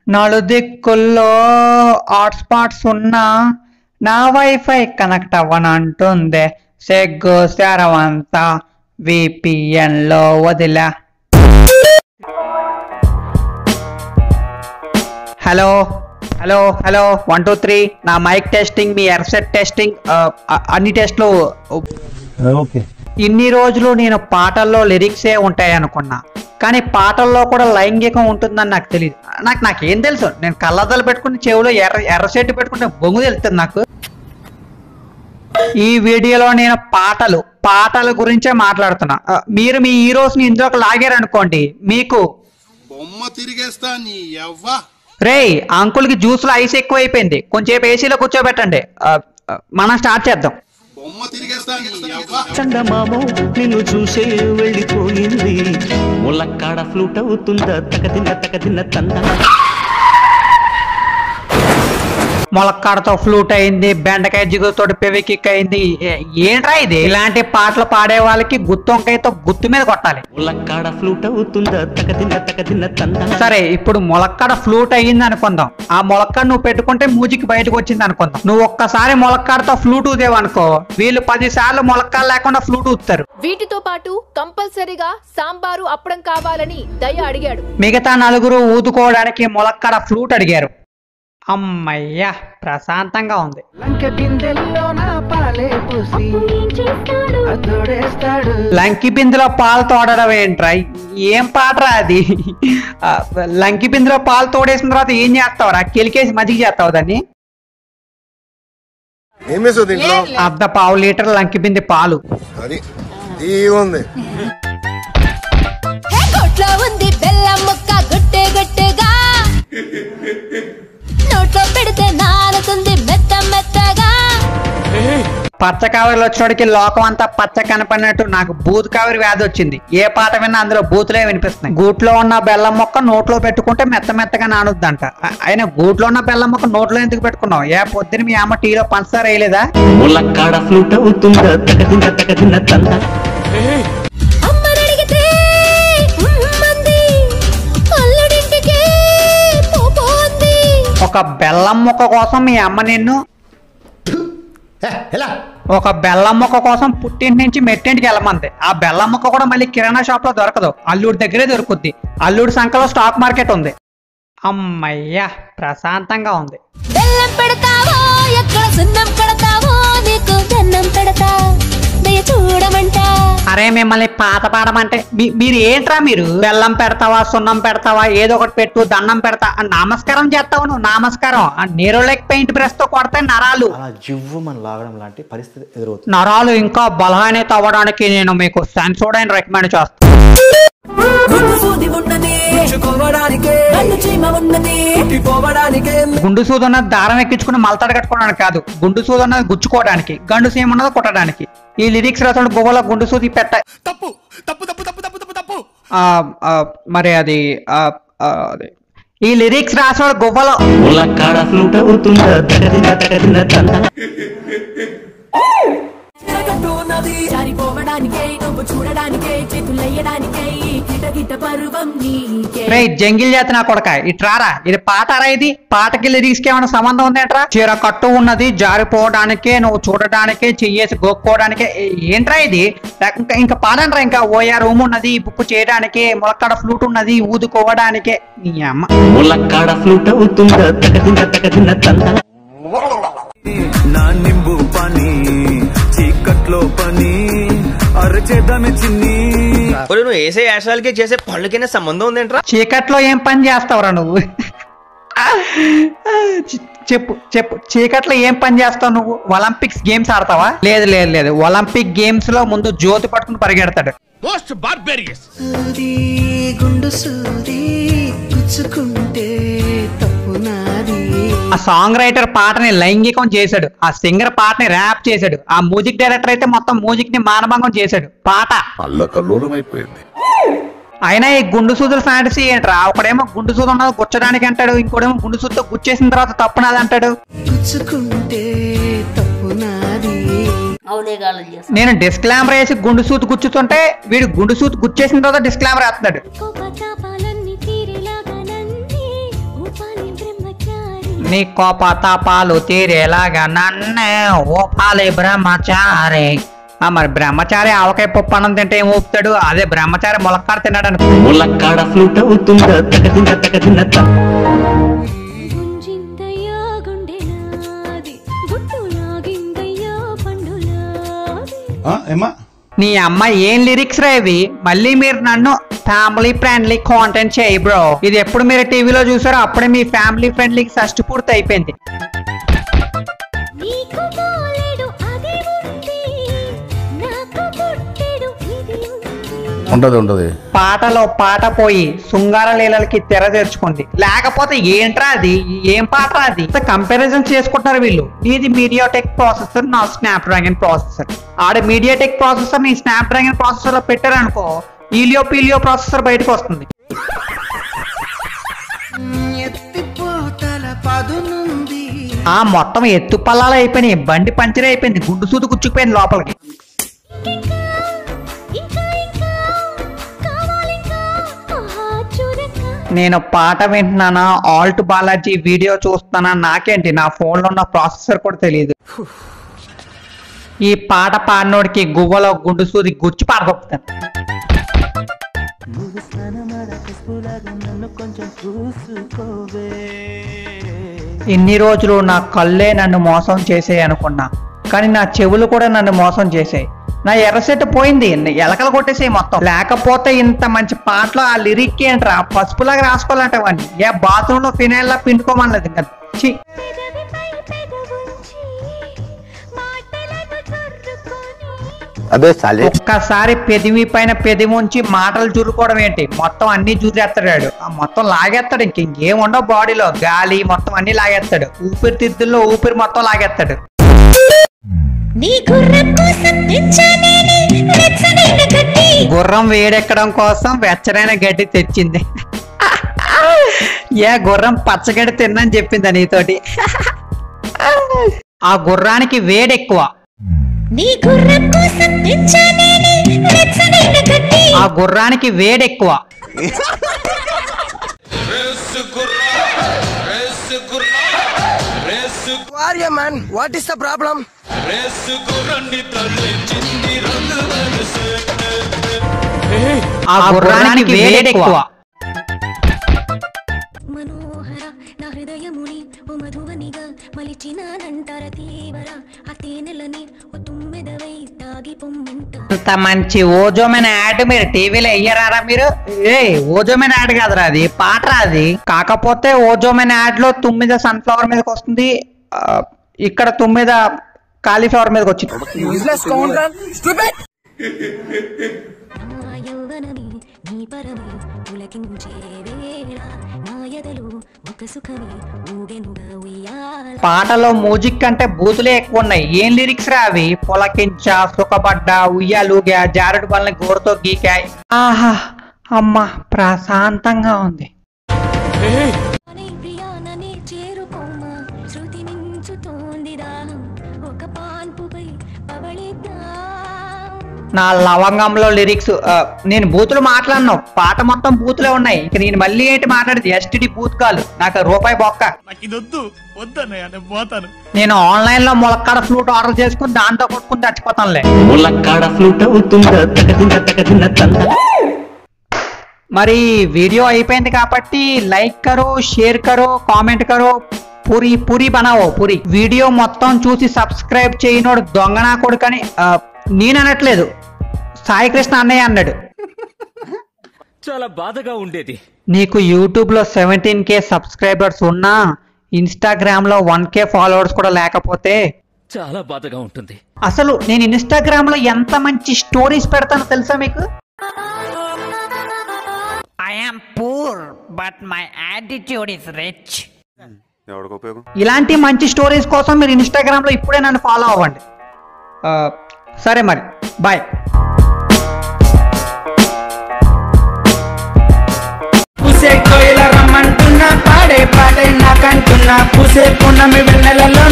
నలుదిక్కుల్లో hotspots ఉన్నా నా wifi connect అవ్వనంటుంది సెగ్గు శరవంతా VPN లో వదిలా hello hello hello one two three నా మైక్ టెస్టింగ్ మీ ఎర్సెట్ టెస్టింగ్ అన్ని టెస్ట్లు ఓకే ఇన్ని రోజులు నేను పాటల్లో లిరిక్సే ఉంటాయి అనుకున్నా కానీ పాటల్లో కూడా లైంగికం ఉంటుందని నాకు తెలియదు నాకు నాకేం తెలుసు నేను కళ్ళద్దాలు పెట్టుకుని చెవిలో ఎర్ర ఎర్ర షర్ట్ పెట్టుకుంటే బొంగు తెలుస్తుంది నాకు ఈ వీడియోలో నేను పాటలు పాటల గురించే మాట్లాడుతున్నా ఆ, మీరు మీ హీరోస్ ని ఇందులోకి లాగారనుకోండి మీకు బొమ్మ తిరిగేస్తా నీ యవ్వ రేయ్ అంకుల్ కి జ్యూస్ లో ఐస్ ఎక్కువ అయిపోయింది కొంచెం ఏసీలో కూర్చోబెట్టండి ఆ, ఆ, మనం స్టార్ట్ చేద్దాం బొమ్మ తిరిగేస్తా నీ యవ్వ చందమామో నిన్ను చూసే వెళ్ళిపోయింది ములక్కాడ ఫ్లూట్ అవుతుందా తకదిన్న తకదిన్న తంద మొలక్కాడతో ఫ్లూట్ అయింది బెండకాయ జిగురుతోటి పెవికిక్ అయింది ఏ- ఏంట్రా ఇది ఇలాంటి పాటలు పాడే వాళ్ళకి గుత్తొంకాయతో గుత్తు మీద కొట్టాలి ములక్కాడ ఫ్లూట్ అవుతుందా తకదిన్న తకదిన్న తంద సరే ఇప్పుడు మొలక్కడ ఫ్లూట్ అయ్యింది అనుకుందాం ఆ మొలక్కడ నువ్వు పెట్టుకుంటే మూజికి బయటకు వచ్చింది అనుకుందాం నువ్వు ఒక్కసారి మొలక్కడతో ఫ్లూట్ ఊదేవు అనుకో వీళ్ళు పది సార్లు మొలక్కలు లేకుండా ఫ్లూట్ ఊతారు వీటితో పాటు కంపల్సరీగా సాంబారు అప్పడం కావాలని దయ అడిగాడు మిగతా నలుగురు ఊదుకోవడానికి మొలక్కడ ఫ్లూట్ అడిగారు అమ్మయ్యా ప్రశాంతంగా ఉంది లంక బిందెల్లో నా పాలే పూసి అతోడేస్తాడు లంకి బిందులో పాలు తోడడం ఏంట్రా ఏం పాటరా అది ఆ, లంకి బిందులో పాలు తోడేసిన తర్వాత ఏం చేస్తావురా కెలికేసి మజ్జిగ చేస్తావు దాన్ని ఏమేసో దీంట్లో అర్ధ పావు లీటర్ లంకి బింది పాలు అది ఈ ఉంది కొట్లో ఉంది బెల్లం ముక్క గుట్టే గుట్టుగా నోట్లో పెడితే నాలుతుంది మెత్త మెత్తగా పచ్చ కావరి వచ్చినోడికి లోకం అంతా పచ్చ కనపడినట్టు నాకు బూత్ కావరి వ్యాధి వచ్చింది ఏ పాట విన్నా అందులో బూతులే వినిపిస్తున్నాయి గూట్లో ఉన్న బెల్లం మొక్క నోట్లో పెట్టుకుంటే మెత్త మెత్తగా నానుద్దంట అ- అయినా గూట్లో ఉన్న బెల్లం మొక్క నోట్లో ఎందుకు పెట్టుకున్నావు ఏ పొద్దున మీ అమ్మ టీలో పంచదార వేయలేదా ములక్కాడ ఫ్లూట్ అవుతుందా తకదిన్న తకదిన్న తంద అమ్మనడిగితే ఉమ్మంది అల్లుడింటికి పోపోంది ఒక బెల్లం మొక్క కోసం మీ అమ్మ నిన్ను ఎలా ఒక బెల్లం మొక్క కోసం పుట్టింటి నుంచి మెట్టింటికి వెళ్ళమంది ఆ బెల్లం మొక్క కూడా మళ్ళీ కిరాణా షాప్ లో దొరకదు అల్లుడి దగ్గరే దొరుకుద్ది అల్లుడి సంఖలో స్టాక్ మార్కెట్ ఉంది అమ్మయ్యా ప్రశాంతంగా ఉంది బెల్లం పెడతావో ఎక్కడ సున్నం పెడతావో నీకు దన్నం పెడతా దయ చూడమంటా అరే మిమ్మల్ని పాత పాడమంటే మీ- మీరు ఏంట్రా మీరు బెల్లం పెడతావా సున్నం పెడతావా ఏదో ఒకటి పెట్టు దండం పెడతా ఆ నమస్కారం చేస్తావు నువ్వు నమస్కారం ఆ నీరోలెక్ పెయింట్ బ్రష్ తో కొడితే నరాలు అలా జివ్వు మనం లాగడం లాంటి పరిస్థితి ఎదురవుతుంది నరాలు ఇంకా బలహీనత అవ్వడానికి నేను మీకు సెన్సోడైన్ రికమెండ్ చేస్తాను గుండు సూది ఉన్నది దారం ఎక్కించుకుని మలతాడు కట్టుకోవడానికి కాదు గుండు సూది ఉన్నది గుచ్చుకోవడానికి గండు సీమ ఉన్నది కొట్టడానికి ఈ లిరిక్స్ రాసాడు గువ్వలో గుండు సూది పెట్ట తప్పు తప్పు తప్పు తప్పు తప్పు తప్పు తప్పు ఆ, ఆ, మరి అది ఆ, ఆ, అది ఈ లిరిక్స్ రాసాడు గువ్వలో ములక్కాడ ఫ్లూట్ అవుతుందా తకదిన్న తకదిన్న తంద జారిపోవడానికే నువ్వు చూడడానికే చేతులయ్యడానికే గిట పరువం నీకే రే జంగిల్ జాతి నా కొడక ఇట్రారా ఇది పాటరా ఇది పాటకి లిరిక్స్ కి ఏమైనా సంబంధం ఉందేంట్రా చీర కట్టు ఉన్నది జారిపోవడానికే నువ్వు చూడడానికే చెయ్యేసి గోక్కోవడానికే ఏ- ఏంట్రా ఇది ఇంకా ఇంకా పాడంట్రా ఇంకా ఓయా రూమ్ ఉన్నది బుక్ చేయడానికి ములక్కడ ఫ్లూట్ ఉన్నది ఊదుకోవడానికే నీ అమ్మ ములక్కాడ ఫ్లూట్ అవుతుందా తకదిన్న తకదిన్న తంద నా నింబు పని చీకట్లో పని అరచేద్దామే చిన్ని ఒరేయ్, నువ్వు వేసే యాశాలకి చేసే పళ్ళకైనా సంబంధం ఉందేంట్రా చీకట్లో ఏం పని చేస్తావురా నువ్వు చి- చెప్పు చెప్పు చీకట్లో ఏం పని చేస్తావు నువ్వు ఒలింపిక్స్ గేమ్స్ ఆడతావా లేదు లేదు లేదు ఒలింపిక్ గేమ్స్ లో ముందు జ్యోతి పట్టుకుని పరిగెడతాడు మోస్ట్ బార్బేరియస్ సూది గుండు సూది పుచ్చుకుంటే తప్పు నాది ఆ సాంగ్ రైటర్ పాటని లైంగికం చేశాడు ఆ సింగర్ పాటని ర్యాప్ చేశాడు ఆ మ్యూజిక్ డైరెక్టర్ అయితే మొత్తం మ్యూజిక్ ని మానభంగం చేశాడు పాట అల్లకల్లోలమైపోయింది అయినా ఈ గుండు సూదుల ఫ్యాంటసీ ఏంట్రా ఒకడేమో గుండు సూదు ఉన్నది గుచ్చడానికి అంటాడు ఇంకోడేమో గుండు సూదుతో గుచ్చేసిన తర్వాత తప్పునది అంటాడు పుచ్చుకుంటే తప్పు నాది నేను డిస్క్లామర్ వేసి గుండు సూతు గుచ్చుతుంటే వీడు గుండు సూతు గుచ్చేసిన తర్వాత డిస్క్లామర్ వేస్తున్నాడు కోపతాపాలన్నీ తీరేలాగా నన్ను ఊపాలి నీ కోప తాపాలు తీరేలాగా నన్నే ఓపాలి బ్రహ్మచారి ఆ, మరి బ్రహ్మచారి ఆవకాయ పప్పు అన్నం తింటే ఏం ఊపుతాడు అదే బ్రహ్మచారి ములక్కాడ తిన్నాడు అనుకో ములక్కాడ ఫ్లూట్ అవుతుందా తగదిన తగదిన త గుంజింతయ్యా గుండె నాది గుట్టు లాగిందయ్యా పండులాది ఏమా నీ అమ్మ ఏం లిరిక్స్ రా ఇవి మళ్ళీ మీరు నన్ను ఫ్యామిలీ ఫ్రెండ్లీ కాంటెంట్ చేయి బ్రో ఇది ఎప్పుడు మీరు టీవీలో చూసారో అప్పుడే మీ ఫ్యామిలీ ఫ్రెండ్లీకి షష్టి పూర్తి అయిపోయింది నీకు పోలేడు అది ఉంది నాకు పుట్టెడు ఇది ఉంది ఉంటది ఉంటది పాటలో పాట పోయి శృంగార లీలలకి తెర తెరుచుకుంది లేకపోతే ఏంట్రా అది ఏం పాట అది కంపారిజన్ చేసుకుంటారు వీళ్ళు ఇది మీడియాటెక్ ప్రాసెసర్ నా స్నాప్ డ్రాగన్ ప్రాసెసర్ ఆడ మీడియాటెక్ ప్రాసెసర్ నీ స్నాప్ డ్రాగన్ ప్రాసెసర్ లో పెట్టారనుకో ఈలియో పీలియో ప్రాసెసర్ బయటకు వస్తుంది ఎత్తిపోతల పదునుంది ఆ మొత్తం ఎత్తు పల్లాలు అయిపోయినాయి బండి పంచర్ అయిపోయింది గుండు సూదు గుచ్చుకుపోయింది లోపలికి ఇంకా ఇంకా ఇంకా కావాలింకా ఆహా చూడక నేను పాట వింటున్నానా ఆల్ట్ బాలాజీ వీడియో చూస్తానా నాకేంటి నా ఫోన్ లో ఉన్న ప్రాసెసర్ కూడా తెలియదు ఈ పాట పాడినోడికి గువ్వలో గుండు సూది గుచ్చి పాడగొప్పుతాను ఇన్ని రోజులు నా కళ్ళే నన్ను మోసం చేసాయి అనుకున్నా కానీ నా చెవులు కూడా నన్ను మోసం చేసాయి నా ఎర్రసెట్ పోయింది ఎలకలు కొట్టేసాయి మొత్తం లేకపోతే ఇంత మంచి పాటలో ఆ లిరిక్ ఏంట్రా పసుపులాగా రాసుకోవాలంటే వాడిని ఏ బాత్రూమ్ లో ఫినాయిల్ లా పిండుకోమనలేదు ఇంకా ఛీ. పెదవిపై పెదవుంచి మాటలను చొర్రుకొని అదే సాలే ఒక్కసారి పెదిమి పైన పెదిమి ఉంచి మాటలు జురుకోవడం ఏంటి మొత్తం అన్ని జూరేస్తాడు ఆ మొత్తం లాగేస్తాడు ఇంక ఇంకేం ఉండవు బాడీలో గాలి మొత్తం అన్ని లాగేస్తాడు ఊపిరితిత్తుల్లో ఊపిరి మొత్తం లాగేస్తాడు నీ గుర్రం కోసం పెంచానేని వెచ్చనైన గడ్డి గుర్రం వేడెక్కడం కోసం వెచ్చనైన గడ్డి తెచ్చింది ఏ గుర్రం పచ్చగడ్డి తిన్నని చెప్పింది నీతోటి ఆ గుర్రానికి వేడెక్కువ నీ గుర్రం కోసం పెంచానేని వెచ్చనైన గడ్డి ఆ గుర్రానికి వేడెక్కువ man what is the problem ఆ గుర్రానికి వేడెక్కువ మనోహర నా హృదయముని ఓ మధువనిగా మలిచినానంటార తీవర ఆ తేనెలని ఓ తుమ్మెదవై తాగి పొమ్మంట అంత మంచి ఓజోమైన యాడ్ మీరు టీవీలో వెయ్యరారా మీరు ఏ ఓజోమైన యాడ్ కాదురా అది పాటరా అది కాకపోతే ఓజోమైన యాడ్ లో తుమ్మిద సన్ఫ్లవర్ మీదకి వస్తుంది ఆ, ఇక్కడ తుమ్మిద కాలీఫ్లవర్ మీదకి వచ్చింది నా యౌవనమే నీ పరమే పులకించే వేళ నా ఎదలో ఒక సుఖమే ఊగెనుగా ఉయ్యాల పాటలో మ్యూజిక్ కంటే బూతులే ఎక్కువ ఉన్నాయి ఏం లిరిక్స్ రా అవి పొలకించా సుఖపడ్డా ఉయ్యాలుగా జారుడు పనులు గోరుతో గీకా ఆహా అమ్మా ప్రశాంతంగా ఉంది అనే ప్రియాననే చేరుకోమా శృతి మించుతోంది దాహం ఒక పాన్పుపై పవళిద్దాం నా లవంగంలో లిరిక్స్ ఆ, నేను బూతులు మాట్లాడను పాట మొత్తం బూతులే ఉన్నాయి ఇక నేను మళ్ళీ ఏంటి మాట్లాడేది ఎస్టిడి బూత్ కాల్ నాకు రూపాయి బొక్క నాకు ఇది వద్దు వద్దన్నయ్య నేను పోతాను నేను ఆన్లైన్ లో ములక్కాడ ఫ్లూట్ ఆర్డర్ చేసుకుని దాంతో కొట్టుకుని చచ్చిపోతానులే ములక్కాడ ఫ్లూట్ అవుతుందా తగదిన తగదిన తంద మరి వీడియో అయిపోయింది కాబట్టి లైక్ కరో షేర్ కరో కామెంట్ కరో పూరి పూరి బనావో పూరి వీడియో మొత్తం చూసి సబ్స్క్రైబ్ చేయనోడు దొంగనా కొడుకని ఆ, నేను అనట్లేదు సాయి కృష్ణ అన్నయ్య అన్నాడు చాలా బాధగా ఉండేది నీకు యూట్యూబ్ లో సెవెంటీన్ కే సబ్స్క్రైబర్స్ ఉన్నా ఇన్స్టాగ్రామ్ లో వన్ కే ఫాలోవర్స్ కూడా లేకపోతే చాలా బాధగా ఉంటుంది అసలు నేను ఇన్స్టాగ్రామ్ లో ఎంత మంచి స్టోరీస్ పెడతానో తెలుసా మీకు I'm poor but my attitude is rich ఎవరికి ఉపయోగం ఇలాంటి మంచి స్టోరీస్ కోసం మీరు ఇన్స్టాగ్రామ్ లో ఇప్పుడే నన్ను ఫాలో అవ్వండి ఆ, సరే మరి బాయ్ పుసే కోయిల రమ్మంటున్నా పాడే పాడే నాకంటున్నా పుసే పున్నమి వెన్నెలలో